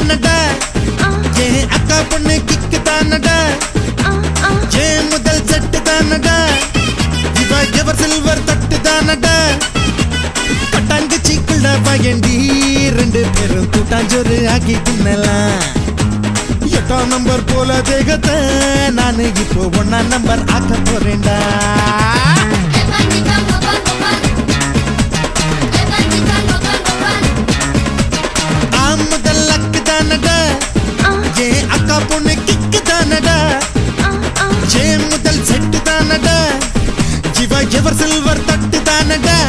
தானடா என் அக்கா பொண்ணு கிக்கு தானடா என் முதல் செட்டு தானடா இவ எவர் சில்வர் தட்டு தானடா கட்டாங்குச்சிக்குள்ள பயண்டி ரெண்டு பேரும் கூட்டாஞ்சோறு ஆக்கி தின்னலாம் எட்டாம் நம்பர் போல தேகத்தை நானு இப்போ ஒன்னாம் நம்பர் ஆக்க போறேன்டா ஆ முதல் அக்கு தானடா என் அக்கா பொண்ணு கிக்கு தானடா என் முதல் செட்டு தானடா இவ எவர் சில்வர் தட்டு தானடா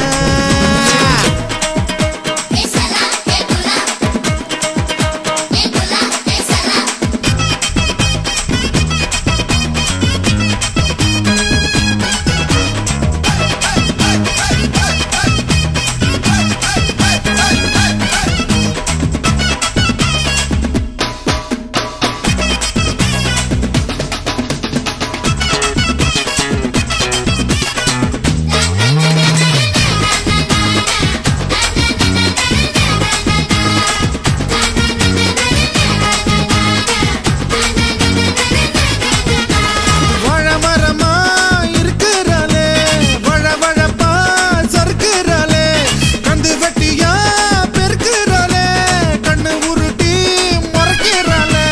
வழமரமா இருக்கிறாளே வழ வழப்பா சறுக்குறாளே கந்து வெட்டியா பெருக்குறாளே கண்ணு உருட்டி மறைக்கிறாளே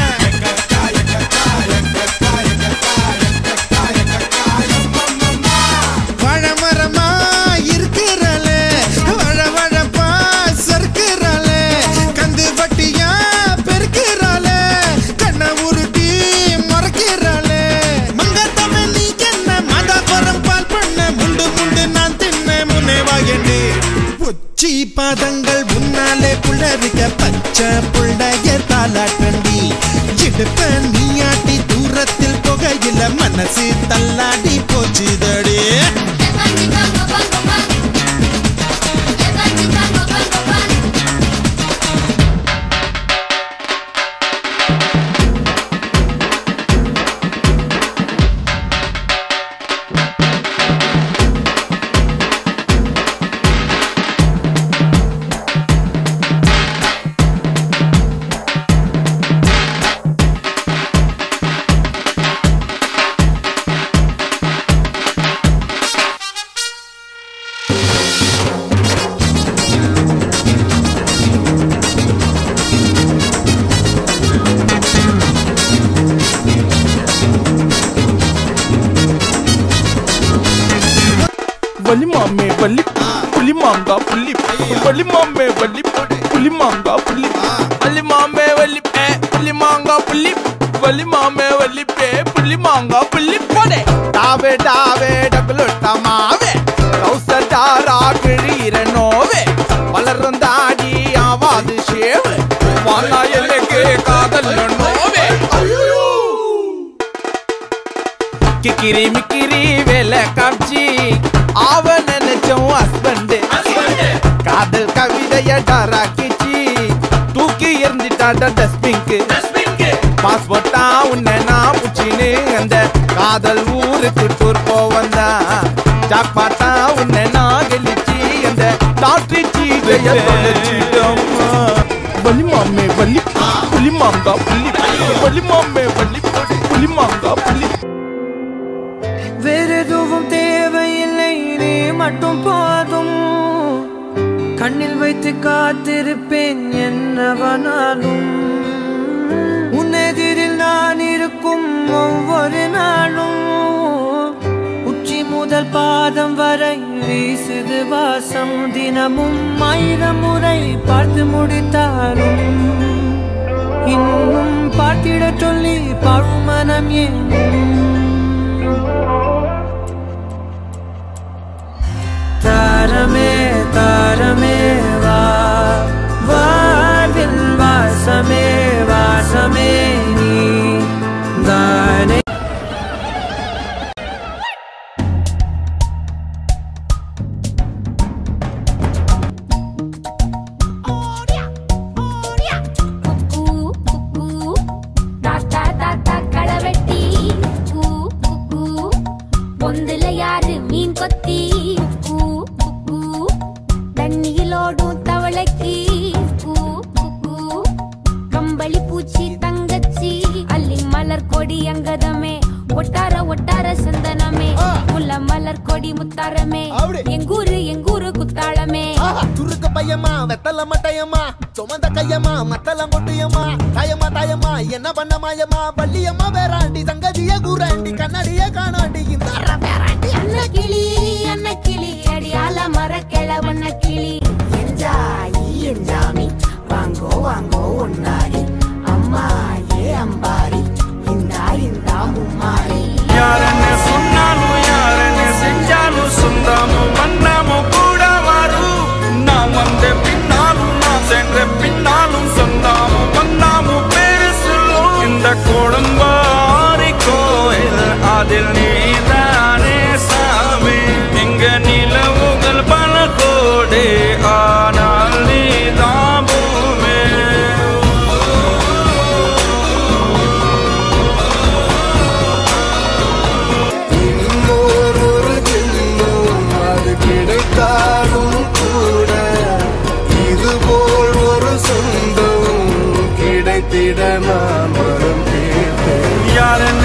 வழமரமா இருக்கிறாளே வழ வழப்பா சறுக்குறாளே கந்து வட்டியா பெருக்குறாளே கண்ணை உருட்டி மறைக்கிறாளே மங்கத்தமே நீ என்ன மதாபுரம் பால் பண்ண முண்டு முண்டு நான் தின்ன முன்னே வாயண்டி உச்சி பாதங்கள் முன்னாலே புள்ளரிக்க பச்சை புள்ளைய தாலாட்டண்டி இடுப்ப நீயாட்டி தூரத்தில் புகையில மனசு தள்ளாடி போச்சுதடி வலி மாமே வலி புலி மாங்கா புள்ளி வலி மாமே வலி புலி மாங்கா புள்ளி வலி மாமே வலி பே புலி மாங்கா புள்ளி வலி மாமே வலி பே புலி மாங்கா புள்ளி போடே டாவே டாவே டபுளுட்ட மாவே கௌசட்டாரா கிழீர நோவே வளரும் தாடி ஆவாது ஷேவு வானா எனக்கு காதல் நோவே கிக்கிரி மிக்கிரி வேலை காமிச்சி அவ நினைச்சோம் ஹஸ்பண்ட் காதல் கவிதைய டராக்கிச்சு தூக்கி எறிஞ்சிட்டாட டஸ்பிங்க்கு பாஸ்போர்ட்டா உன்னை நான் புச்சின்னு அந்த காதல் ஊருக்கு டூர் போவந்தா ஜாக்பாட்டா உன்னை நான் கெளிச்சு அந்த லாட்ரி சீட்டைய தொலைச்சிட்டோம்மா வலி மாமே வலி புலி மாங்கா புலி வலி மாமே வலி புலி மாங்கா புலி வேறெதுவும் தேவையில்லை நீ மட்டும் போதும் கண்ணில் வைத்து காத்திருப்பேன் என்னவனாலும் உன்னெதிரில் நான் இருக்கும் ஒவ்வொரு நாளும் உச்சி முதல் பாதம் வரை வீசுது வாசம் தினமும் ஆயிரம் முறை பார்த்து முடித்தாலும் இன்னும் பார்த்திட சொல்லி பழுமனம் ஏன் தாரமே தாரமே வா வாழ்வில் வாசமே வாசமே நீ தானே அடி முத்தாரமே அப்படி. எங்கூரு எங்கூரு குத்தாளமே ஆஹா, துருக்கு பையம்மா வெத்தல மட்டையம்மா சுமந்த கையம்மா மத்தல கொட்டியம்மா தாயம்மா தாயம்மா என்ன பண்ண மாயம்மா பள்ளியம்மா வேறாண்டி சங்கதிய கூறாண்டி கண்ணாடிய காணாண்டி இந்த வேறாண்டி அன்ன கிளி அன்ன கிளி அடியால மர கிழவண்ண கிளி என்ஜாயி என்ஜாமி வாங்கோ வாங்கோ ஒன்னாரி அம்மா ஏ அம்பாரி இந்தா இந்தா மும்மாரி யாரன்னு சொன்னாலும் யாரன்னு செஞ்சாலும் சொந்தாமும் வண்ணாமும் கூட வரும் நான் வந்த பின்னாலும் நான் சென்ற பின்னாலும் சொந்தாமும் வண்ணாமும் பேரு சொல்லும் இந்த கொடும்பாரி கோயில் அதில் நீதானே சாமி இங்க நிலவுகள் பல கோடி ஆனால் நீதான் பூமி இன்னொரு ஜென்மம் அது கிடைத்தாலும் கூட இதுபோல் ஒரு சொந்தம் கிடைத்திட நான் வரம் கேட்டேன் யாரன்னு